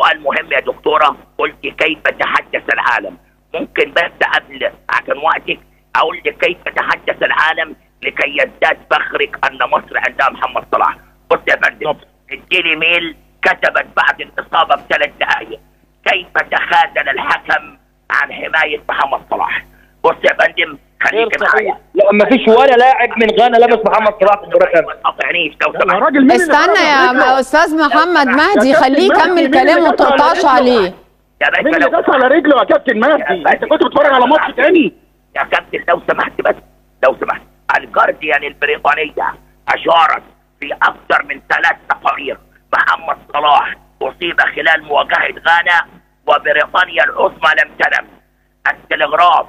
سؤال مهم يا دكتوره قلت كيف تحدث العالم ممكن بس قبل عشان وقتك اقول لك كيف تحدث العالم لكي يزداد فخرك ان مصر عندها محمد صلاح بص يا فندم طب. الديلي ميل كتبت بعد الاصابه بثلاث دقائق كيف تخاذل الحكم عن حمايه محمد صلاح بص يا فندم خليك غير معايا لا ما فيش ولا لاعب من غانا لمس محمد صلاح في المباراه ما تقاطعنيش لو يا سمحت راجل مين اللي استنى ضرب يا رجله؟ استاذ محمد مهدي كابتن خليه مهدي، يكمل مين كلامه اللي وما داس على تقطعش رجله؟ عليه يا مين باشا اللي لو داس على رجله يا كابتن مهدي انت كنت بتتفرج على ماتش تاني يا كابتن لو سمحت بس لو سمحت الجارديان البريطانية أشارت في أكثر من ثلاث تقارير محمد صلاح أصيب خلال مواجهة غانا وبريطانيا العظمى لم تنم التلغراف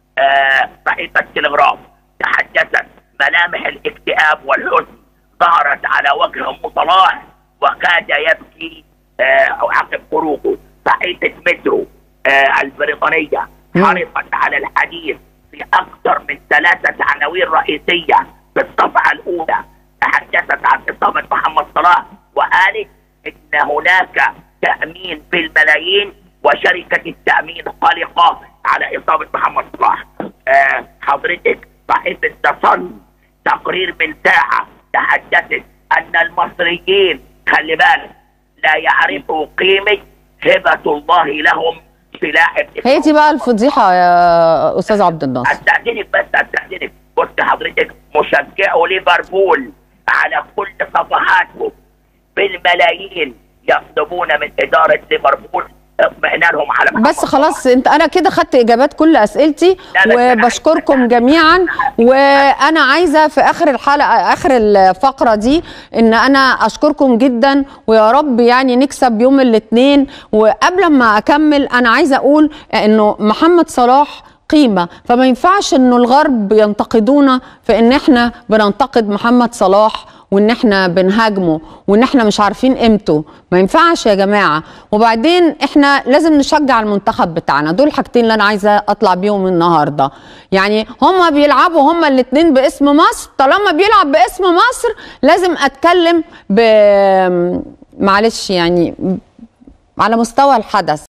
آه صحيفة التلغراف تحدثت ملامح الاكتئاب والحزن ظهرت على وجه أم صلاح وكاد يبكي آه عقب خروجه صحيفة مترو آه البريطانية حرصت على الحديث في أكثر من ثلاثة عناوين رئيسية في الصفحة الأولى تحدثت عن إصابة محمد صلاح وقالت إن هناك تأمين بالملايين وشركة التأمين قلقة على إصابة محمد صلاح آه حضرتك صحيفة ذا تقرير من ساعة تحدثت أن المصريين خلي بالك لا يعرفوا قيمة هبة الله لهم في لاعب هي دي بقى الفضيحه يا استاذ عبد الناصر استاذنك بس استاذنك بص حضرتك مشجعوا ليفربول على كل صفحاتهم بالملايين يطلبون من اداره ليفربول اطمئنانهم على محمد بس خلاص انت انا كده خدت اجابات كل اسئلتي لا، لا، وبشكركم جميعا وانا عايزه في اخر الحلقه اخر الفقره دي ان انا اشكركم جدا ويا رب يعني نكسب يوم الاثنين وقبل ما اكمل انا عايزه اقول انه محمد صلاح قيمه فما ينفعش انه الغرب ينتقدونا في ان احنا بننتقد محمد صلاح وان احنا بنهاجمه وان احنا مش عارفين قيمته ما ينفعش يا جماعه وبعدين احنا لازم نشجع المنتخب بتاعنا دول الحاجتين اللي انا عايزه اطلع بيهم النهارده يعني هما بيلعبوا هما الاثنين باسم مصر طالما بيلعب باسم مصر لازم اتكلم ب معلش يعني على مستوى الحدث